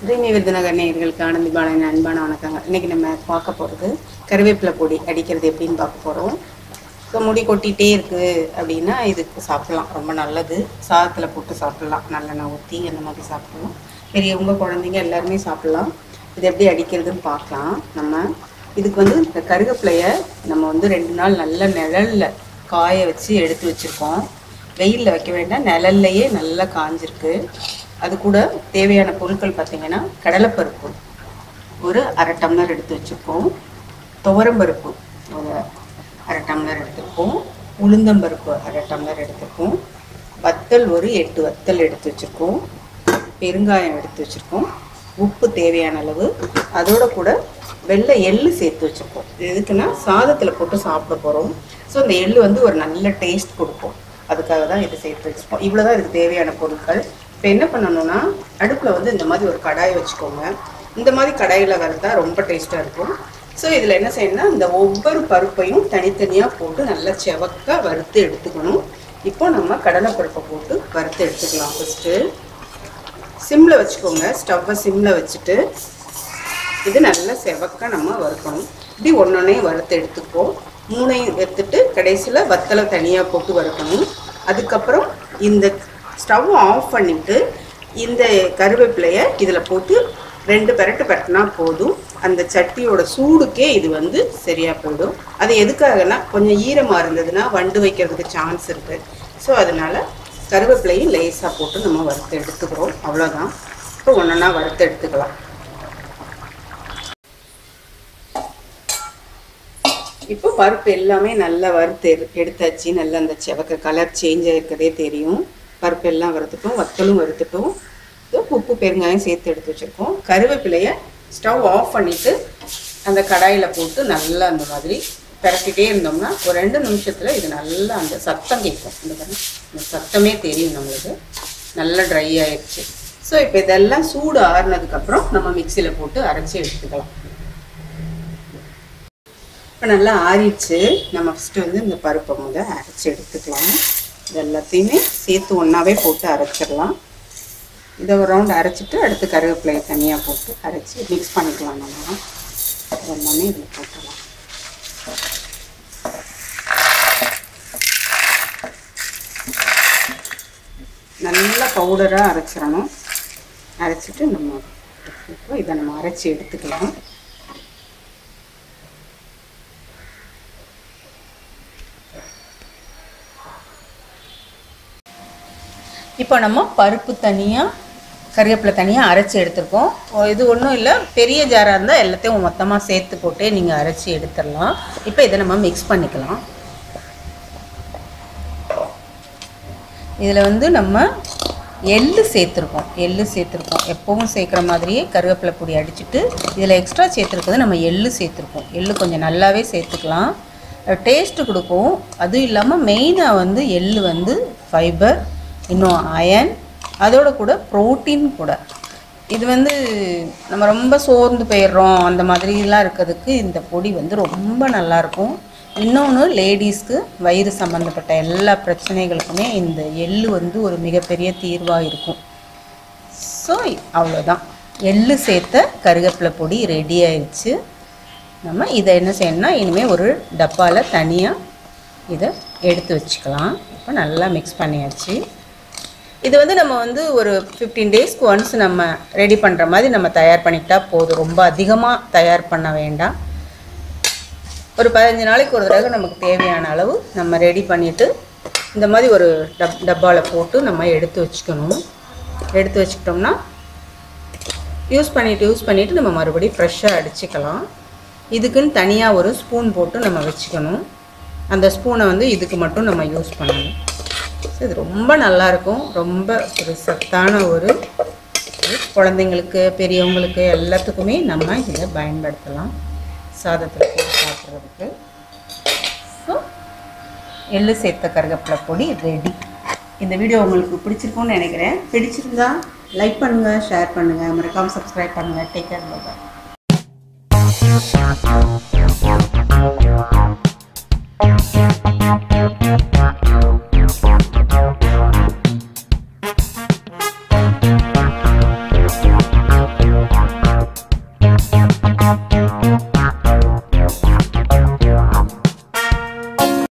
பிரேமி விருதுநகர் நேயர்களுக்கு ஆனந்தி பாலன் அன்பான வணக்கங்க இன்னைக்கு நம்ம பார்க்க போகிறது கருவேப்பிலை பொடி அடிக்கிறது எப்படின்னு பார்க்க போகிறோம் ஸோ முடி கொட்டிகிட்டே இருக்குது அப்படின்னா இதுக்கு சாப்பிடலாம் ரொம்ப நல்லது சாதத்தில் போட்டு சாப்பிடலாம் நல்லெண்ணெய் ஊற்றி அந்த மாதிரி சாப்பிடலாம் பெரியவங்க குழந்தைங்க எல்லாருமே சாப்பிடலாம் இது எப்படி அடிக்கிறதுன்னு பார்க்கலாம் நம்ம இதுக்கு வந்து இந்த கருவேப்பிலையை நம்ம வந்து ரெண்டு நாள் நல்ல நிழலில் காய வச்சு எடுத்து வச்சுருக்கோம் வெயிலில் வைக்க வேண்டாம் நிழல்லையே நல்லா காஞ்சிருக்கு அது கூட தேவையான பொருட்கள் பார்த்தீங்கன்னா கடலைப்பருப்பு ஒரு அரை டம்ளர் எடுத்து வச்சுருக்கோம் துவரம்பருப்பு ஒரு அரை டம்ளர் எடுத்துருக்கோம் உளுந்தம்பருப்பு அரை டம்ளர் எடுத்துருக்கோம் வத்தல் ஒரு எட்டு வத்தல் எடுத்து வச்சுருக்கோம் பெருங்காயம் எடுத்து வச்சுருக்கோம் உப்பு தேவையான அளவு அதோட கூட வெள்ளை எள்ளு சேர்த்து வச்சுருக்கோம் இது எதுக்குன்னா சாதத்தில் போட்டு சாப்பிட போகிறோம் ஸோ இந்த எள்ளு வந்து ஒரு நல்ல டேஸ்ட் கொடுக்கும் அதுக்காக தான் இது சேர்த்து வச்சுருக்கோம் இவ்வளோ தான் இதுக்கு தேவையான பொருட்கள் இப்போ என்ன பண்ணணும்னா அடுப்பில் வந்து இந்த மாதிரி ஒரு கடாய் வச்சுக்கோங்க இந்த மாதிரி கடாயில் வறுத்தா ரொம்ப டேஸ்ட்டாக இருக்கும் ஸோ இதில் என்ன செய்யணும்னா இந்த ஒவ்வொரு பருப்பையும் தனித்தனியாக போட்டு நல்லா செவக்க வறுத்து எடுத்துக்கணும் இப்போ நம்ம கடலைப்பருப்பை போட்டு வறுத்து எடுத்துக்கலாம் ஃபஸ்ட்டு சிம்மில் வச்சுக்கோங்க ஸ்டவ்வை சிம்மில் வச்சுட்டு இது நல்லா செவக்க நம்ம வறுக்கணும் இப்படி ஒன்றொன்னையும் வறுத்து எடுத்துப்போம் மூணையும் எடுத்துட்டு கடைசியில் வத்தலை தனியாக போட்டு வறுக்கணும் அதுக்கப்புறம் இந்த ஸ்டவ் ஆஃப் பண்ணிவிட்டு இந்த கருவேப்பிலையை இதில் போட்டு ரெண்டு பெரட்டு பெரட்டினா போதும் அந்த சட்டியோட சூடுக்கே இது வந்து சரியாக போயிடும் அது எதுக்காகனா கொஞ்சம் ஈரமாக இருந்ததுன்னா வண்டு வைக்கிறதுக்கு சான்ஸ் இருக்குது ஸோ அதனால் கருவேப்பிலையும் லேசாக போட்டு நம்ம வறுத்து எடுத்துக்கிறோம் அவ்வளோதான் இப்போ ஒன்றா வறுத்து எடுத்துக்கலாம் இப்போ பருப்பு எல்லாமே நல்லா வறுத்து எடு- எடுத்தாச்சு நல்லா அந்த செவக்க கலர் சேஞ்ச் ஆகிருக்கதே தெரியும் பருப்பு எல்லாம் வறுத்துட்டோம் வத்தலும் வறுத்துட்டோம் இதோ உப்பு பெருங்காயம் சேர்த்து எடுத்து வச்சுருக்கோம் கருவேப்பிலையை ஸ்டவ் ஆஃப் பண்ணிவிட்டு அந்த கடாயில் போட்டு நல்லா அந்த மாதிரி பிரட்டிகிட்டே இருந்தோம்னா ஒரு ரெண்டு நிமிஷத்தில் இது நல்லா அந்த சத்தம் கேட்கும் இந்த பாருங்க, இந்த சத்தமே தெரியும் நம்மளுக்கு நல்லா ட்ரை ஆயிடுச்சு ஸோ இப்போ இதெல்லாம் சூடு ஆறுனதுக்கப்புறம் நம்ம மிக்சியில் போட்டு அரைச்சி எடுத்துக்கலாம் இப்போ நல்லா ஆறிடுச்சு நம்ம ஃபஸ்ட்டு வந்து இந்த பருப்பை முத அரைச்சி எடுத்துக்கலாம் இது எல்லாத்தையுமே சேர்த்து ஒன்றாவே போட்டு அரைச்சிடலாம் இதை ஒரு ரவுண்ட் அரைச்சிட்டு அடுத்து கருவேப்பிலையை தனியாக போட்டு அரைச்சி மிக்ஸ் பண்ணிக்கலாம் நம்ம இது எல்லாமே இதில் போட்டுடலாம் நல்லா பவுடராக அரைச்சிடணும் அரைச்சிட்டு நம்ம இப்போ இதை நம்ம அரைச்சி எடுத்துக்கலாம் இப்போ நம்ம பருப்பு தனியாக கறிவேப்பிலை தனியாக அரைச்சி எடுத்திருக்கோம் ஓ, இது ஒன்றும் இல்லை பெரிய ஜாராக இருந்தால் எல்லாத்தையும் மொத்தமாக சேர்த்து போட்டே நீங்கள் அரைச்சி எடுத்துடலாம் இப்போ இதை நம்ம மிக்ஸ் பண்ணிக்கலாம் இதில் வந்து நம்ம எள்ளு சேர்த்துருக்கோம் எள்ளு சேர்த்துருக்கோம் எப்பவும் சேர்க்குற மாதிரியே கருவேப்பிலை பொடி அடிச்சுட்டு இதில் எக்ஸ்ட்ரா சேர்த்துருக்கிறது நம்ம எள்ளு சேர்த்துருக்கோம் எள்ளு கொஞ்சம் நல்லாவே சேர்த்துக்கலாம் டேஸ்ட்டு கொடுக்கும் அதுவும் இல்லாமல் மெயினாக வந்து எள்ளு வந்து ஃபைபர் இன்னும் அயன் அதோட கூட ப்ரோட்டீன் கூட இது வந்து நம்ம ரொம்ப சோர்ந்து போயிடுறோம் அந்த மாதிரிலாம் இருக்கிறதுக்கு இந்த பொடி வந்து ரொம்ப நல்லாயிருக்கும் இன்னொன்று லேடிஸ்க்கு வயிறு சம்மந்தப்பட்ட எல்லா பிரச்சனைகளுக்குமே இந்த எள்ளு வந்து ஒரு மிகப்பெரிய தீர்வாக இருக்கும் ஸோ அவ்வளோதான் எள்ளு சேர்த்த கருவேப்பிலை பொடி ரெடி ஆயிடுச்சு நம்ம இதை என்ன செய்யணும்னா இனிமேல் ஒரு டப்பாவில் தனியாக இதை எடுத்து வச்சுக்கலாம் இப்போ நல்லா மிக்ஸ் பண்ணியாச்சு இது வந்து நம்ம வந்து ஒரு ஃபிஃப்டீன் டேஸ்க்கு ஒன்ஸ் நம்ம ரெடி பண்ணுற மாதிரி நம்ம தயார் பண்ணிக்கிட்டா போதும் ரொம்ப அதிகமாக தயார் பண்ண வேண்டாம் ஒரு பதினஞ்சு நாளைக்கு ஒரு தடவை நமக்கு தேவையான அளவு நம்ம ரெடி பண்ணிவிட்டு இந்த மாதிரி ஒரு டப் டப்பாவில் போட்டு நம்ம எடுத்து வச்சுக்கணும் எடுத்து வச்சுக்கிட்டோம்னா யூஸ் பண்ணிவிட்டு யூஸ் பண்ணிவிட்டு நம்ம மறுபடியும் ஃப்ரெஷ்ஷாக அடிச்சுக்கலாம் இதுக்குன்னு தனியாக ஒரு ஸ்பூன் போட்டு நம்ம வச்சுக்கணும் அந்த ஸ்பூனை வந்து இதுக்கு மட்டும் நம்ம யூஸ் பண்ணணும் ஸோ இது ரொம்ப நல்லாயிருக்கும் ரொம்ப ஒரு சத்தான ஒரு இது குழந்தைங்களுக்கு பெரியவங்களுக்கு எல்லாத்துக்குமே நம்ம இதை பயன்படுத்தலாம் சாதத்தில் போட்டு சாப்பிட்றதுக்கு ஸோ எள்ளு சேர்த்த கருவேப்பிலை பொடி ரெடி இந்த வீடியோ உங்களுக்கு பிடிச்சிருக்கும்னு நினைக்கிறேன் பிடிச்சிருந்தா லைக் பண்ணுங்கள் ஷேர் பண்ணுங்கள் மறக்காமல் சப்ஸ்கிரைப் பண்ணுங்கள் டேக் கேர் பாய்